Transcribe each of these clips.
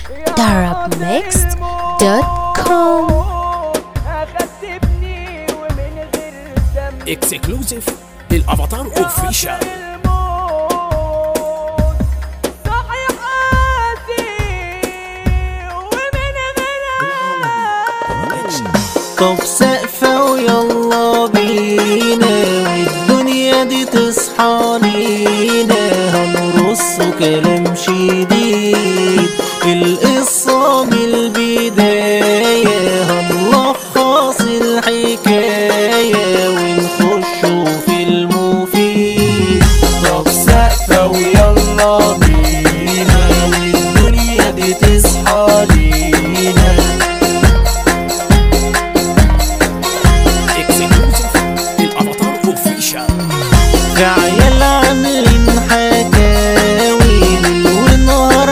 darabmixed.com اخدت ابني ومن غير ذنب اكسكلوزيف للافاتار اوفيشال الموت صحيح قاسي ومن غير طب سقفة ويلا بينا والدنيا دي تصحى لينا هنرص كلام شديد القصة من البداية هنلخص الحكاية ونخش في المفيد طب سقفة ويلا بينا والدنيا دي تصحى لينا اكسكلوزيف للافاتار اوفيشال في عيال عاملين حكاوي ليل ونهار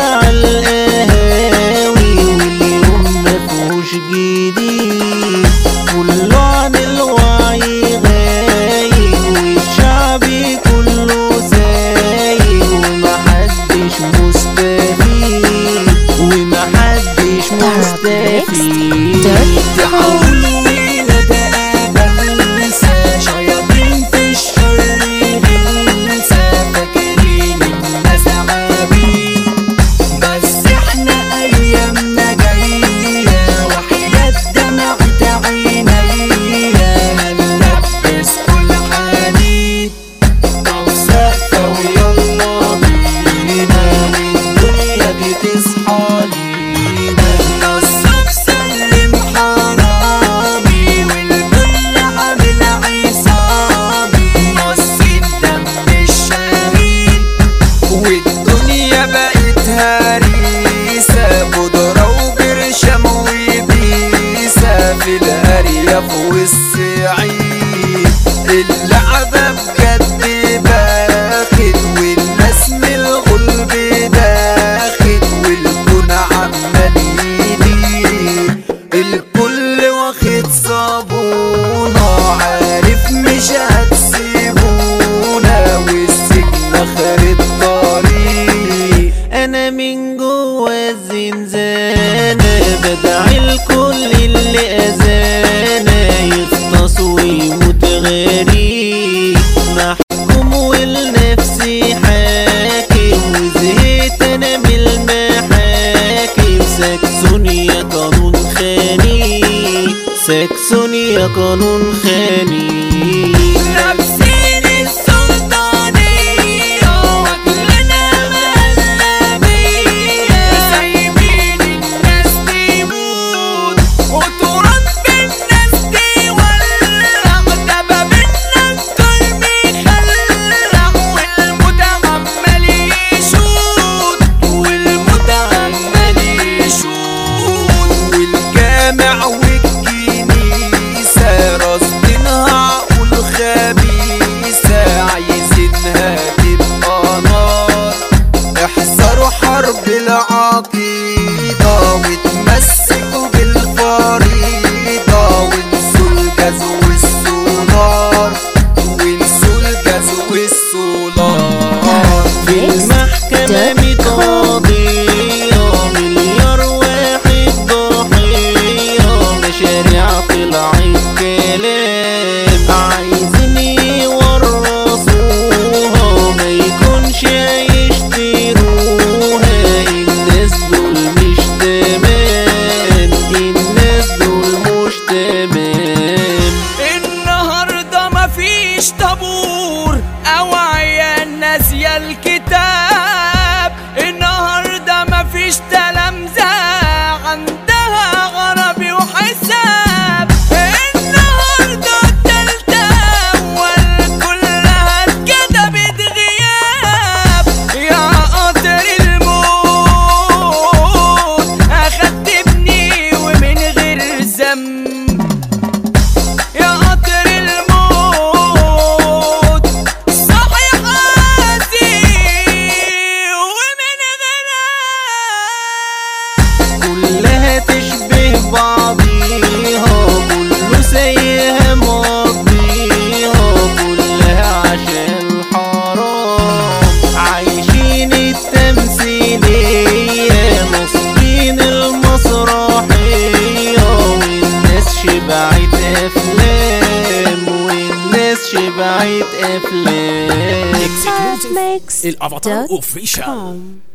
عالقهاوي واليوم مفهوش جديد كله عن الوعي غايب والشعبي كله سايب ومحدش مستفيد ومحدش مستفيد تحاولوا نتقابل ننسى شياطين في الشر غلسة فاكرين الناس عابين بس احنا ايامنا جاية وحياة دمعة عينيا هنلبس كل حديد طب سقفة ويلا بينا والدنيا دي تصحى لينا نصك سلم حرامي والكل عامل عصابي نص الدم الشهيد والدنيا بقت هريسة بودرة وبرشام وبيسة في الأرياف والصعيد اللعبة بجد باخد والناس من الغلب داخد والكون عمال يدير الكل واخد صابونة عارف مش هتسيبونا والسجن اخر الطريق انا من جوا الزنزانة بدعي الكل اللي اذانا يخلص ويموت غريب محكوم والنفسي حاكم وزهقت انا من المحاكم ساكسونيا قانون خاني ساكسونيا قانون خاني لابسين السلطانية واكلنا مهلبية سايبين الناس تموت وتراب الناس تولع دبابنا الكل بيخلع والموت عمال يشوت والموت عمال يشوت والجامع والكنيسة راصدينها عقول خبيثة عايزينها تبقى نار احذروا حرب العقيدة وتمسكوا بالفريضة وانسوا الجاز والسولار وانسوا الجاز والسولار في المحكمة متقاضية مليار واحد ضحية مشاريع طلعت كلام عايزين يورثوها ما يكونش هيشتروها الناس دول مش تمام افلام والناس شبعت افلام اكسكلوزيف Mix الافاتار dot اوفيشال com.